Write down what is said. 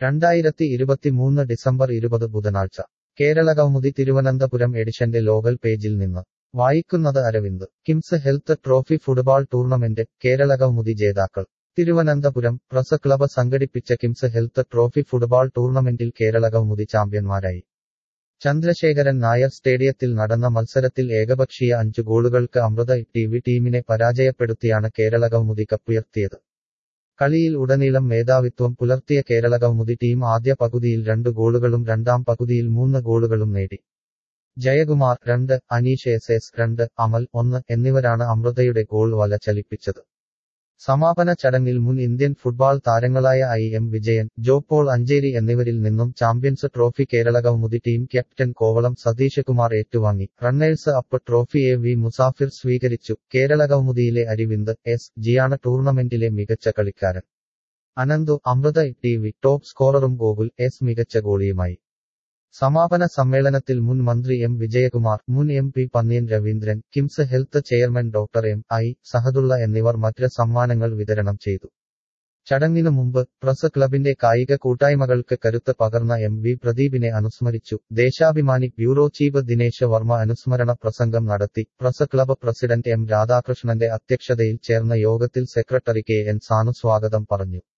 രണ്ടായിരത്തി ഇരുപത്തിമൂന്ന് ഡിസംബർ ഇരുപത് ബുധനാഴ്ച കേരളകൗമുദി തിരുവനന്തപുരം എഡിഷന്റെ ലോകൽ പേജിൽ നിന്ന് വായിക്കുന്നത് Aravind KIMS health trophy football tournament Keralakaumudi ജേതാക്കൾ തിരുവനന്തപുരം പ്രസ് ക്ലബ് സംഘടിപ്പിച്ച കിംസ് ഹെൽത്ത് ട്രോഫി ഫുട്ബോൾ ടൂർണമെന്റിൽ കേരളകൗമുദി ചാമ്പ്യന്മാരായി ചന്ദ്രശേഖരൻ നായർ സ്റ്റേഡിയത്തിൽ നടന്ന മത്സരത്തിൽ ഏകപക്ഷീയ അഞ്ചു ഗോളുകൾക്ക് അമൃത ടി വി ടീമിനെ പരാജയപ്പെടുത്തിയാണ് കേരളകൗമുദി കപ്പുയർത്തിയത് കളിയിൽ ഉടനീളം മേധാവിത്വം പുലർത്തിയ കേരളകൗമുദി ടീം ആദ്യ പകുതിയിൽ രണ്ട് ഗോളുകളും രണ്ടാം പകുതിയിൽ മൂന്ന് ഗോളുകളും നേടി ജയകുമാർ രണ്ട് അനീഷ് എസ് എസ് രണ്ട് അമൽ ഒന്ന് എന്നിവരാണ് അമൃതയുടെ ഗോൾ വല ചലിപ്പിച്ചത് സമാപന ചടങ്ങിൽ മുൻ ഇന്ത്യൻ ഫുട്ബോൾ താരങ്ങളായ ഐ എം വിജയൻ ജോ പോൾ അഞ്ചേരി എന്നിവരിൽ നിന്നും champions trophy Keralakaumudi team captain Kovalam Satheesh Kumar ഏറ്റുവാങ്ങി runners up trophy A V Musafir സ്വീകരിച്ചു കേരളകൗമുദിയിലെ അരിവിന്ദ് എസ് ജിയാണ് ടൂർണമെന്റിലെ മികച്ച കളിക്കാരൻ Ananthu Amrita T V top സ്കോററും ഗോകുൽ എസ് മികച്ച ഗോളിയുമായി സമാപന സമ്മേളനത്തിൽ മുൻ മന്ത്രി എം വിജയകുമാർ മുൻ M P Panniyan Raveendran KIMS health chairman doctor M I Sahadulla എന്നിവർ മറ്റ് സമ്മാനങ്ങൾ വിതരണം ചെയ്തു ചടങ്ങിനു മുമ്പ് പ്രസ് ക്ലബിന്റെ കായിക കൂട്ടായ്മകൾക്ക് കരുത്ത് പകർന്ന എം വി പ്രദീപിനെ അനുസ്മരിച്ചു ദേശാഭിമാനി ബ്യൂറോ ചീഫ് ദിനേശ് വർമ്മ അനുസ്മരണ പ്രസംഗം നടത്തി പ്രസ് ക്ലബ് പ്രസിഡന്റ് എം രാധാകൃഷ്ണന്റെ അധ്യക്ഷതയിൽ ചേർന്ന യോഗത്തിൽ സെക്രട്ടറി കെ എൻ സാനു സ്വാഗതം പറഞ്ഞു